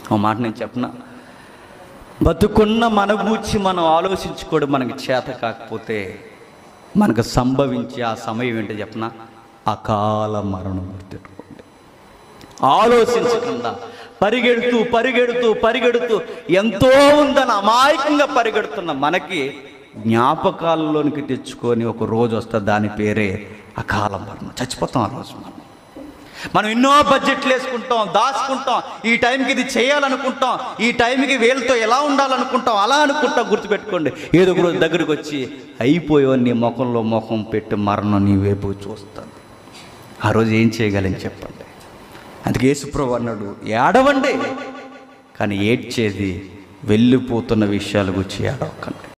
ఓ మాట నేను చెప్పనా బతుకున్న మన గూర్చి మనం ఆలోచించుకోవడం మనకి చేత కాకపోతే మనకు సంభవించే ఆ సమయం ఏంటో చెప్పనా అకాల మరణం గుర్తెట్టుకోండి ఆలోచించకుండా పరిగెడుతూ పరిగెడుతూ పరిగెడుతూ ఎంతో ఉందని అమాయకంగా పరిగెడుతున్న మనకి జ్ఞాపకాలలోనికి తెచ్చుకొని ఒక రోజు వస్తే దాని పేరే అకాల మరణం చచ్చిపోతాం ఆ రోజు మనం మనం ఎన్నో బడ్జెట్లు వేసుకుంటాం దాచుకుంటాం ఈ టైంకి ఇది చేయాలనుకుంటాం ఈ టైంకి వీళ్ళతో ఎలా ఉండాలనుకుంటాం అలా అనుకుంటాం గుర్తుపెట్టుకోండి ఏదో ఒక రోజు దగ్గరికి వచ్చి అయిపోయావు నీ ముఖంలో ముఖం పెట్టి మరణం నీ వైపు చూస్తాను ఆ రోజు ఏం చేయగలని చెప్పండి అందుకే యేసుప్రభు అన్నాడు ఏడవండి కానీ ఏడ్చేది వెళ్ళిపోతున్న విషయాల గురించి ఏడవకండి